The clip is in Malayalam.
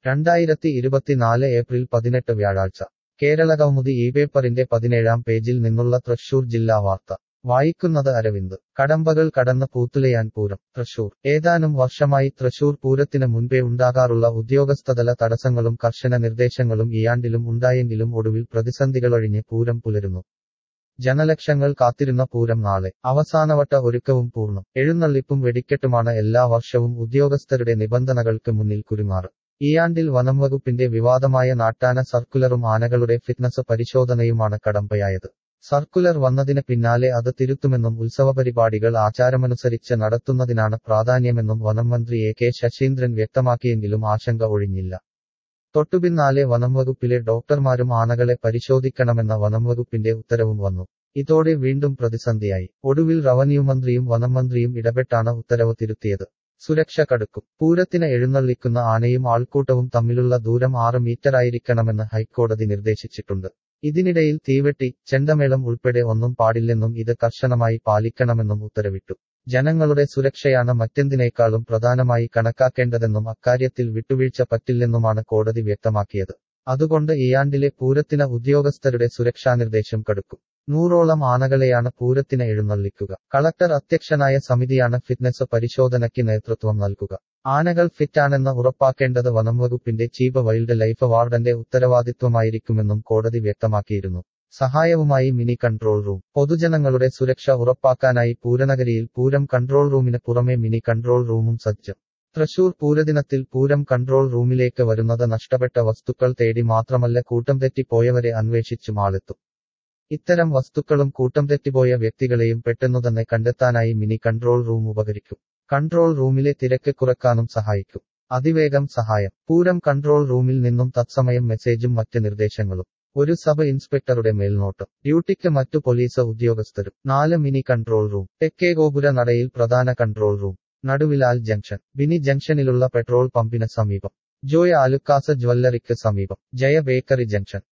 രണ്ടായിരത്തി ഇരുപത്തിനാല് ഏപ്രിൽ പതിനെട്ട് വ്യാഴാഴ്ച കേരളകൗമുദി ഈ പേപ്പറിന്റെ പതിനേഴാം പേജിൽ നിന്നുള്ള തൃശൂർ ജില്ലാ വാർത്ത വായിക്കുന്നത് അരവിന്ദ് കടമ്പകൾ കടന്ന് പൂത്തുലയാൻ പൂരം തൃശൂർ ഏതാനും വർഷമായി തൃശൂർ പൂരത്തിന് മുൻപേ ഉണ്ടാകാറുള്ള ഉദ്യോഗസ്ഥതല തടസ്സങ്ങളും കർശന നിർദ്ദേശങ്ങളും ഈയാണ്ടിലും ഉണ്ടായെങ്കിലും ഒടുവിൽ പ്രതിസന്ധികളൊഴിഞ്ഞ് പൂരം പുലരുന്നു ജനലക്ഷങ്ങൾ കാത്തിരുന്ന പൂരം നാളെ അവസാനവട്ട ഒരുക്കവും പൂർണ്ണം എഴുന്നള്ളിപ്പും വെടിക്കെട്ടുമാണ് എല്ലാ വർഷവും ഉദ്യോഗസ്ഥരുടെ നിബന്ധനകൾക്ക് മുന്നിൽ കുരുമാറ് ഈയാണ്ടിൽ വനംവകുപ്പിന്റെ വിവാദമായ നാട്ടാന സർക്കുലറും ആനകളുടെ ഫിറ്റ്നസ് പരിശോധനയുമാണ് കടമ്പയായത് സർക്കുലർ വന്നതിന് പിന്നാലെ അത് തിരുത്തുമെന്നും ഉത്സവപരിപാടികൾ ആചാരമനുസരിച്ച് നടത്തുന്നതിനാണ് പ്രാധാന്യമെന്നും വനം മന്ത്രി എ കെ ശശീന്ദ്രൻ വ്യക്തമാക്കിയെങ്കിലും ആശങ്ക ഒഴിഞ്ഞില്ല തൊട്ടുപിന്നാലെ വനംവകുപ്പിലെ ഡോക്ടർമാരും ആനകളെ പരിശോധിക്കണമെന്ന വനംവകുപ്പിന്റെ ഉത്തരവും വന്നു ഇതോടെ വീണ്ടും പ്രതിസന്ധിയായി ഒടുവിൽ റവന്യൂ മന്ത്രിയും വനം മന്ത്രിയും ഇടപെട്ടാണ് ഉത്തരവ് തിരുത്തിയത് സുരക്ഷ കടുക്കും പൂരത്തിന് എഴുന്നള്ളിക്കുന്ന ആനയും ആൾക്കൂട്ടവും തമ്മിലുള്ള ദൂരം ആറ് മീറ്ററായിരിക്കണമെന്ന് ഹൈക്കോടതി നിർദ്ദേശിച്ചിട്ടുണ്ട് ഇതിനിടയിൽ തീവെട്ടി ചെണ്ടമേളം ഉൾപ്പെടെ ഒന്നും പാടില്ലെന്നും ഇത് കർശനമായി പാലിക്കണമെന്നും ഉത്തരവിട്ടു ജനങ്ങളുടെ സുരക്ഷയാണ് മറ്റെന്തിനേക്കാളും പ്രധാനമായി കണക്കാക്കേണ്ടതെന്നും അക്കാര്യത്തിൽ വിട്ടുവീഴ്ച പറ്റില്ലെന്നുമാണ് കോടതി വ്യക്തമാക്കിയത് അതുകൊണ്ട് ഈയാണ്ടിലെ പൂരത്തിന് ഉദ്യോഗസ്ഥരുടെ സുരക്ഷാനിർദ്ദേശം കടുക്കും നൂറോളം ആനകളെയാണ് പൂരത്തിന് എഴുന്നള്ളിക്കുക കളക്ടർ അധ്യക്ഷനായ സമിതിയാണ് ഫിറ്റ്നസ് പരിശോധനയ്ക്ക് നേതൃത്വം നൽകുക ആനകൾ ഫിറ്റാണെന്ന് ഉറപ്പാക്കേണ്ടത് വനംവകുപ്പിന്റെ ചീഫ് വൈൽഡ് ലൈഫ് വാർഡന്റെ ഉത്തരവാദിത്വമായിരിക്കുമെന്നും കോടതി വ്യക്തമാക്കിയിരുന്നു സഹായവുമായി മിനി കൺട്രോൾ റൂം പൊതുജനങ്ങളുടെ സുരക്ഷ ഉറപ്പാക്കാനായി പൂരനഗരിയിൽ പൂരം കൺട്രോൾ റൂമിന് പുറമെ മിനി കൺട്രോൾ റൂമും സജ്ജം തൃശൂർ പൂരദിനത്തിൽ പൂരം കൺട്രോൾ റൂമിലേക്ക് വരുന്നത് നഷ്ടപ്പെട്ട വസ്തുക്കൾ തേടി മാത്രമല്ല കൂട്ടം തെറ്റിപ്പോയവരെ അന്വേഷിച്ചും ആളെത്തും ഇത്തരം വസ്തുക്കളും കൂട്ടം തെറ്റിപ്പോയ വ്യക്തികളെയും പെട്ടെന്നുതന്നെ കണ്ടെത്താനായി മിനി കൺട്രോൾ റൂം ഉപകരിക്കും കൺട്രോൾ റൂമിലെ തിരക്ക് കുറക്കാനും സഹായിക്കും അതിവേഗം സഹായം പൂരം കൺട്രോൾ റൂമിൽ നിന്നും തത്സമയം മെസ്സേജും മറ്റ് നിർദ്ദേശങ്ങളും ഒരു സബ് ഇൻസ്പെക്ടറുടെ മേൽനോട്ടം ഡ്യൂട്ടിക്ക് മറ്റു പോലീസ് ഉദ്യോഗസ്ഥരും നാല് മിനി കൺട്രോൾ റൂം തെക്കേ ഗോപുര നടയിൽ പ്രധാന control room Naduvilal junction Bini ജംഗ്ഷനിലുള്ള പെട്രോൾ പമ്പിന് സമീപം ജോയ് ആലുക്കാസ് ജ്വല്ലറിക്ക് സമീപം ജയ ബേക്കറി ജംഗ്ഷൻ